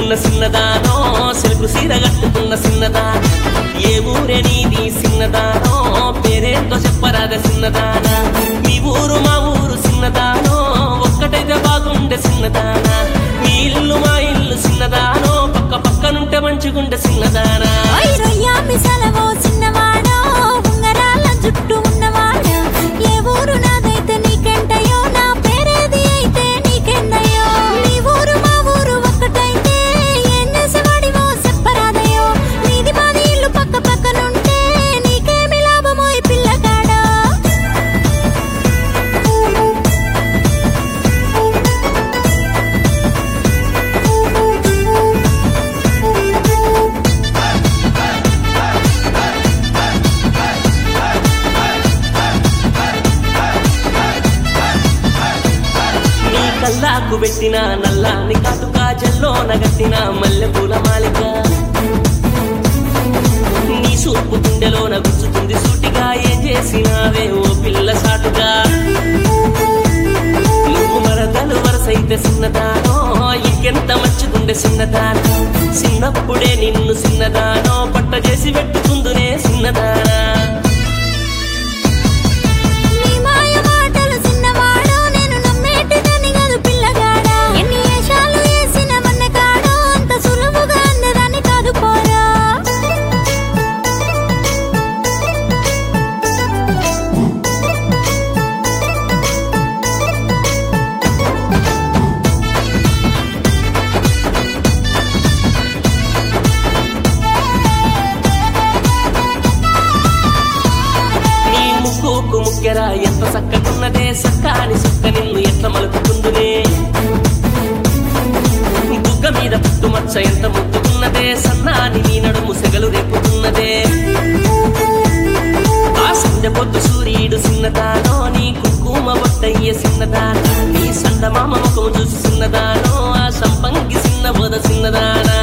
కట్టుకున్న సిన్నదానో సిలుకు సీర కట్టుకున్న సిన్నదాన ఏ ఊరే నీది సిన్నదానో పేరేంటో చెప్పరాద సిన్నదాన మీ ఊరు మా ఊరు సిన్నదానో ఒక్కటైతే బాగుండే సిన్నదాన మీ ఇల్లు మా ఇల్లు సిన్నదానో పక్క పక్కనుంటే మంచిగుండే సిన్నదానా ఓయ్ రొయ్య మిసలవో చిన్నవాడా ఉంగరాల జుట్టు ఉన్నవాడా ఏ ఊరు నాదైతే నీకెంటయో నా పేరేది అయితే నీకెందయ్యో నీ ఊరు మా ఊరు ఒక్కటైతే ఏం చేసేవాడివో చెప్పరాదయ్యో నీది మాది ఇల్లు పక్క పక్కనుంటే నీకేమి లాభమో ఈ పిల్లగాడా నీ కల్లాకు పెట్టిన నల్లాని కాటు కాజల్లో నగట్టిన మల్లె పూల మాలిక నీ సూపు గుండెలోన గుచ్చుతుంది సూటిగా ఏం చేసినావే ఓ పిల్ల సాటుగా నువ్వు మరదలు వరసైతే సిన్నదానో ఇంకెంత మంచిగుండె సిన్నదానో చిన్నప్పుడే నిన్ను సిన్నదానో పట్ట చేసి పెట్టుకుందునే సిన్నదానా నీ మాయ మాటలు చిన్నవాడు నేను నమ్మేటిదని కాదు పిల్లగాడా ఎన్ని వేషాలు వేసిన మన్నకాడు అంత సులువుగా అందదాన్ని కాదు పోరా నీ ముక్కుకు ముక్కెరా ఎంత చక్కకున్నదే సక్కాని సుక్క నిన్ను ఎట్ల మలుపుకుందునే బుగ్గ మీద పుట్టుమచ్చ ఎంత ముద్దుకున్నదే సన్నాని నీ నడుము సెగలు రేపుతున్నదే ఆ సంధ్య పొద్దు సూర్యుడు సిన్నదానో నీ కుంకుమ బొట్టయ్య సిన్నదానా నీ సందమామ ముఖము చూసి సిన్నదానో ఆ సంపంగి సిన్న బోద సిన్నదానా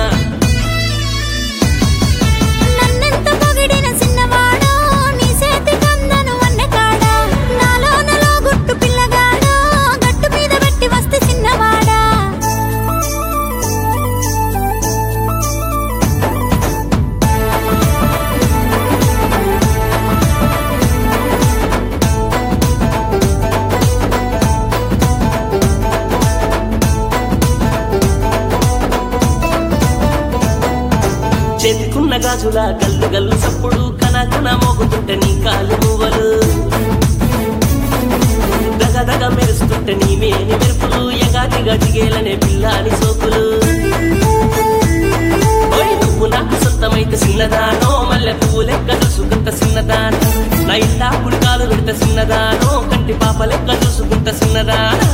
నన్నెంత పొగిడిన చిన్నవాడు నీ చేతి కందను వన్నకాడా నాలో నలో గుట్టు పిల్లగాడు గట్టు మీద పెట్టి వస్తే చిన్నవాడా చేతికున్న గాజుల గల్లు గల్లు సప్పుడు కన కన మోగుతుంటే నీ కాలు మువ్వలు దగ దగ మెరుస్తుంటే నీ మేని మెరుపులు ఎగాదిగా జిగేలనే పిల్లాని సోకులు ఓయ్ నువ్వు నాకు సొంతమైతే చిన్నదానో మల్లె పువ్వు లెక్క చూసుకుంట చిన్నదానో నా ఇల్లా పుడికాలు పెడితే చిన్నదానో కంటి పాప లెక్క చూసుకుంట చిన్నదానా